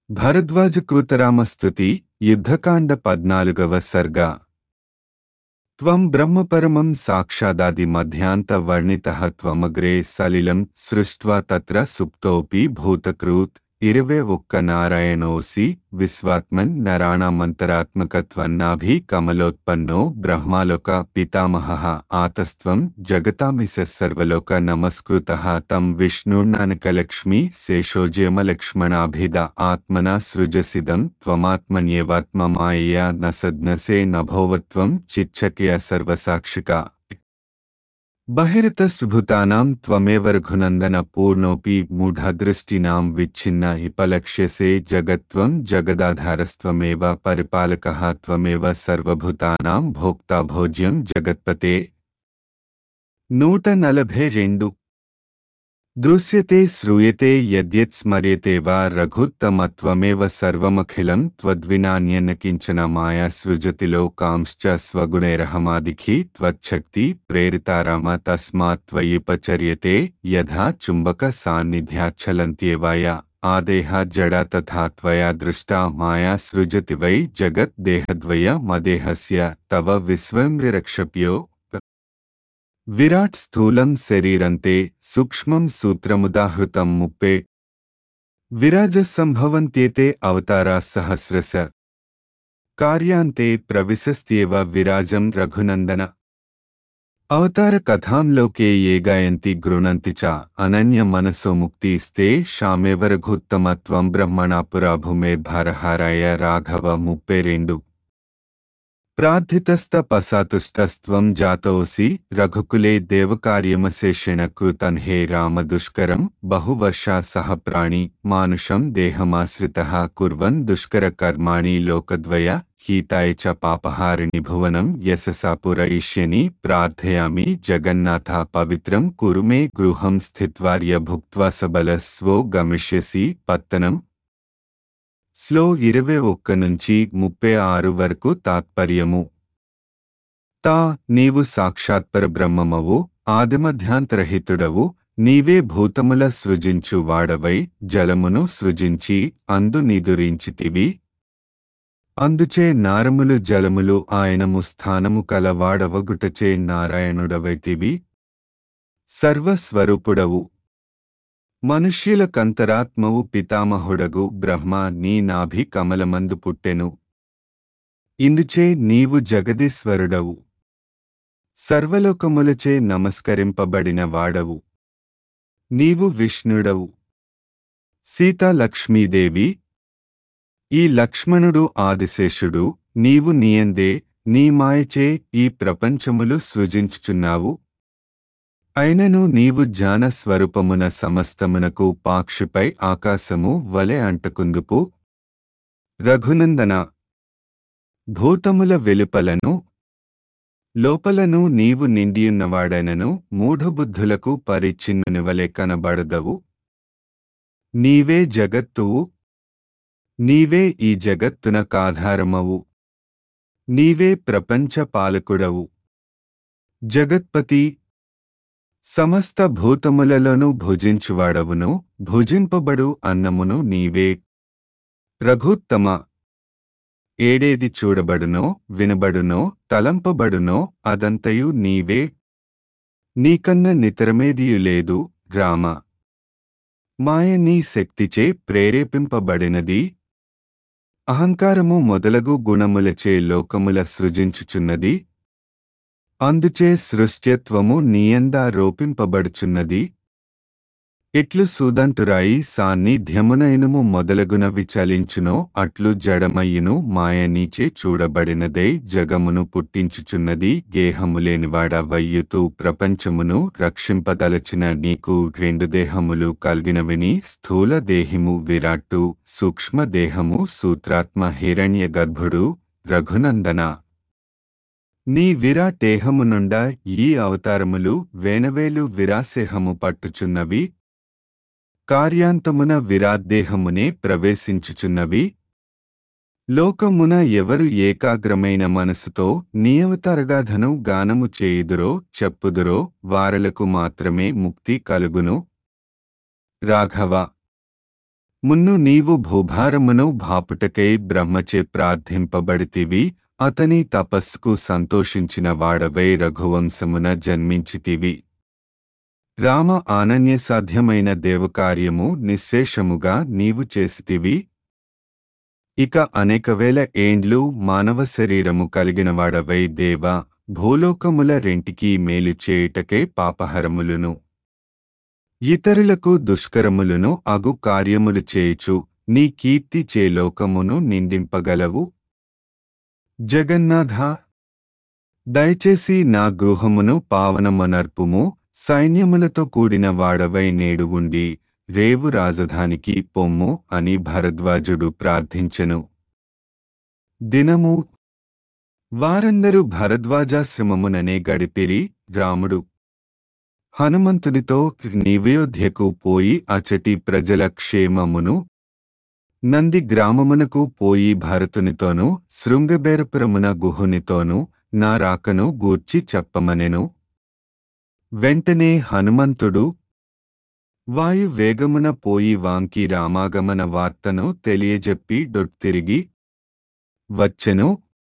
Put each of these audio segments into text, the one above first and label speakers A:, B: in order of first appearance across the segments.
A: భరద్వాజకృతరామస్తుతి యుద్ధకాండ పద్నాలుగవ సర్గ త్వం బ్రహ్మపరమం సాక్షాదాది మధ్యాంత వర్ణితః త్వమగ్రే సలిలం సృష్ట్వా తత్ర సుప్తోపి భూతకృత్ ఇరవే ఒక్క నారాయణోసి విశ్వాత్మన్ నరాణామంతరాత్మకత్వన్నాభి కమలోత్పన్నో బ్రహ్మాలోక పితామహః ఆతస్త్వం జగతామిస సర్వలోక నమస్కృతః తం విష్ణుర్నానకలక్ష్మీ శేషోజయమలక్ష్మణాభిద ఆత్మనా సృజసిదం త్వమాత్మన్యేవాత్మమాయయా న సద్నసే నభోవత్వం చిచ్చక్య సర్వసాక్షిక బహిరతస్భుతానాం త్వమేవ రఘునందన పూర్ణోపి మూఢదృష్టినాం విచ్ఛిన్న ఉపలక్ష్యసే జగత్వం జగదాధారస్త్వమేవ పరిపాలకః త్వమేవ సర్వభూతానాం భోక్తా భోజ్యం జగత్పతే నూట నలభై రెండు దృశ్యతే శ్రూయతే యద్యత్ స్మర్యతే వా రఘుత్తమత్వమేవ సర్వమఖిలం త్వద్వినాన్యన్న కించన మాయా సృజతి లోకాంశ్చ స్వగుణైరహమాదిఖి త్వచ్చక్తి ప్రేరితారామ తస్మాత్ త్వయుపచర్యతే యథా చుంబక సాన్నిధ్యాచ్చలంత్యేవాయ ఆదేహ జడా తథా త్వయా దృష్టా మాయా సృజతి వై జగత్ దేహద్వయ మదేహస్య తవ విశ్వంరిరక్షప్యో విరాట్ స్థూలం శరీరంతే సూక్ష్మం సూత్రముదాహృతం ముప్పే విరాజ సంభవంత్యేతే అవతారా సహస్రశ కార్యాంతే ప్రవిశస్త్యేవ విరాజం రఘునందన అవతార కథాం లోకే ఏ గాయంతి గృణంతి చ అనన్య మనసో ముక్తిస్తే శామేవ రఘుత్తమత్వం బ్రహ్మణాపురాభూమేర్భారహారాయ రాఘవ ముప్పై రెండు ప్రార్థితస్తపసాతుష్టస్త్వం జాతోసి రఘుకులే దేవకార్యమశేషేణ కృతన్ హే రామ దుష్కరం బహువర్షా సహ ప్రాణి మానుషం దేహమాశ్రితః కుర్వన్ దుష్కర కర్మాణి లోకద్వయ హీతాయ చ పాపహారిణి భువనం యశసా పురయిష్యని ప్రార్థయామి జగన్నాథ పవిత్రం కురు మే గృహం స్థిత్వార్య భుక్త్వా సబలస్వో గమిష్యసి పత్తనం స్లో ఇరవై ఒక్క నుంచి ముప్పై ఆరు వరకు తాత్పర్యము తా నీవు సాక్షాత్పర బ్రహ్మమవు ఆదిమధ్యాంతరహితుడవు నీవే భూతముల సృజించు వాడవై జలమును సృజించి అందు నిదురించితివి అందుచే నారములు జలములు ఆయనము స్థానము కలవాడవగుటచే నారాయణుడవైతివి సర్వస్వరూపుడవు మనుష్యుల కంతరాత్మవు పితామహుడగు బ్రహ్మ నీ నాభి కమలమందు పుట్టెను ఇందుచే నీవు జగదీశ్వరుడవు సర్వలోకములచే నమస్కరింపబడిన వాడవు నీవు విష్ణుడవు సీతా లక్ష్మీదేవి ఈ లక్ష్మణుడు ఆదిశేషుడు నీవు నీయందే నీ మాయచే ఈ ప్రపంచములు సృజించుచున్నావు అయినను నీవు జ్ఞాన స్వరూపమున సమస్తమునకు పాక్షిపై ఆకాశము వలె అంటకుందుపు రఘునందన భూతముల వెలుపలను లోపలను నీవు నిండియున్నవాడనను మూఢబుద్ధులకు పరిచిన్నునివలె కనబడదవు నీవే జగత్తువు నీవే ఈ జగత్తున కాధారమవు నీవే ప్రపంచ పాలకుడవు జగత్పతి సమస్త భూతములలోనూ భుజించువాడవును భుజింపబడు అన్నమును నీవే రఘుత్తమ ఏడేది చూడబడునో వినబడునో తలంపబడునో అదంతయు నీవే నీకన్న నితరమేదియు లేదు రామ మాయ నీ శక్తిచే ప్రేరేపింపబడినది అహంకారము మొదలగు గుణములచే లోకముల సృజించుచున్నది అందుచే సృష్ట్యత్వము నీయందా రోపింపబడుచున్నది ఎట్లు సూదంటురాయి సాన్నిధ్యమునైనము మొదలగునవి చలించునో అట్లు జడమయ్యును మాయ నీచే చూడబడినదై జగమును పుట్టించుచున్నది గేహములేనివాడ వయ్యుతూ ప్రపంచమును రక్షింపదలచిన నీకు రెండు దేహములు కలిగినవిని స్థూల దేహిము విరాట్టు సూక్ష్మదేహము సూత్రాత్మ హిరణ్య గర్భుడు రఘునందన నీ విరాటేహము నుండా ఈ అవతారములు వేనవేలు విరాసేహము పట్టుచున్నవి కార్యాంతమున విరాద్దేహమునే ప్రవేశించుచున్నవి లోకమున ఎవరు ఏకాగ్రమైన మనసుతో నియవతరగాధను గానము చేయుదురో చెప్పుదురో వారలకు మాత్రమే ముక్తి కలుగును రాఘవ మున్ను నీవు భూభారమును భాపుటకై బ్రహ్మచే ప్రార్థింపబడితివి అతని తపస్సుకు సంతోషించిన వాడవై రఘువంశమున జన్మించితివి రామ ఆనన్యసాధ్యమైన దేవకార్యము నిశ్శేషముగా నీవు చేసితివి ఇక అనేక వేల ఏండ్లు మానవ శరీరము కలిగినవాడవై దేవ భూలోకముల రెంటికి మేలు చేయుటకే పాపహరములును ఇతరులకు దుష్కరములను అగు కార్యములు చేయుచు నీ కీర్తి చే లోకమును నిండింపగలవు జగన్నాథ దయచేసి నా గృహమును పావనమనర్పుము సైన్యములతో కూడిన వాడవై నేడు ఉండి రేవు రాజధానికి పొమ్ము అని భరద్వాజుడు ప్రార్థించెను దినము వారందరూ భరద్వాజాశ్రమముననే గడిపిరి రాముడు హనుమంతునితో నివయోధ్యకు పోయి అచటి ప్రజల క్షేమమును నంది గ్రామమునకు పోయి భరతునితోనూ శృంగబేరపురమున గుహునితోనూ నా రాకను గూర్చి చెప్పమనెను వెంటనే హనుమంతుడు వాయు వేగమున పోయి వాంకి రామాగమన వార్తను తెలియజెప్పి డొట్తిరిగి వచ్చెను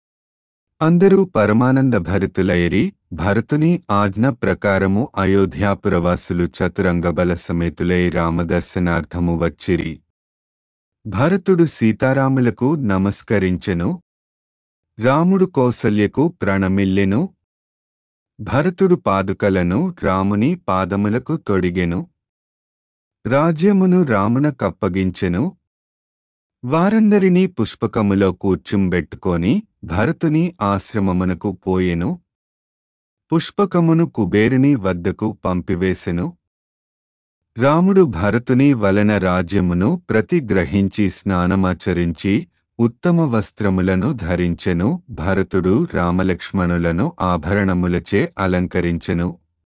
A: అందరూ పరమానంద భరితులైరి భరతుని ఆజ్ఞ ప్రకారము అయోధ్యాపురవాసులు చతురంగబల సమేతులై రామదర్శనార్థము వచ్చిరి భరతుడు సీతారాములకు నమస్కరించెను రాముడు కౌసల్యకు ప్రణమిల్లెను భరతుడు పాదుకలను రాముని పాదములకు తొడిగెను రాజ్యమును రామున కప్పగించెను వారందరినీ పుష్పకములో కూర్చుంబెట్టుకొని భరతుని ఆశ్రమమునకు పోయెను పుష్పకమును కుబేరుని వద్దకు పంపివేసెను రాముడు భరతుని వలన రాజ్యమును ప్రతిగ్రహించి స్నానమాచరించి ఉత్తమ వస్త్రములను ధరించెను భరతుడు రామలక్ష్మణులను ఆభరణములచే అలంకరించెను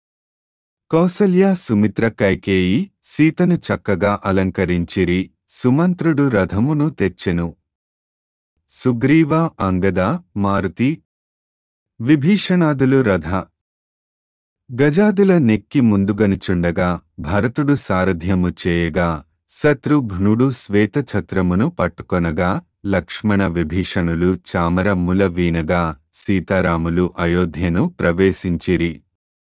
A: కౌసల్య సుమిత్ర కైకేయి సీతను చక్కగా అలంకరించిరి సుమంత్రుడు రథమును తెచ్చెను సుగ్రీవ అంగద మారుతి విభీషణాదులు రథ గజాదుల నెక్కి ముందుగనుచుండగా భరతుడు సారథ్యము చేయగా శత్రుఘ్నుడు శ్వేతఛత్రమును పట్టుకొనగా లక్ష్మణ విభీషణులు చామరమ్ముల వీనగా సీతారాములు అయోధ్యను ప్రవేశించిరి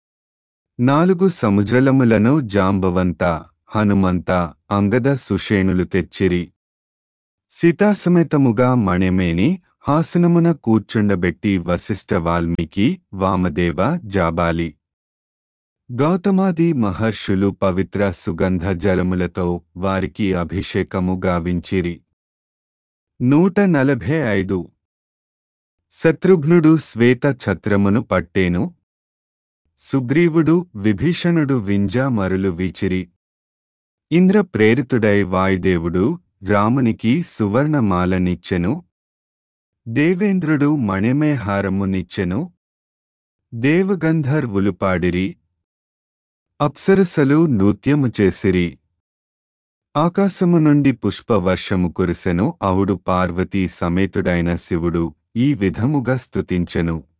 A: నాలుగు సముద్రలములను జాంబవంత హనుమంత అంగద సుషేణులు తెచ్చిరి సీతాసమేతముగా మణిమేని హాసనమున కూర్చుండబెట్టి వశిష్ఠ వాల్మీకి వామదేవ జాబాలి గౌతమాది మహర్షులు పవిత్ర సుగంధ జలములతో వారికి అభిషేకము గావించిరి నూట నలభై ఐదు శత్రుఘ్నుడు శ్వేత ఛత్రమును పట్టేను సుగ్రీవుడు విభీషణుడు వింజా మరులు వీచిరి ఇంద్ర ప్రేరితుడై వాయుదేవుడు రామునికి సువర్ణమాలనిచ్చెను దేవేంద్రుడు మణిమేహారమునిచ్చెను దేవగంధర్వులు పాడిరి అప్సరసలు నృత్యము చేసిరి ఆకాశము నుండి పుష్పవర్షము కురిసెను అవుడు పార్వతీ సమేతుడైన శివుడు ఈ విధముగా స్తుతించెను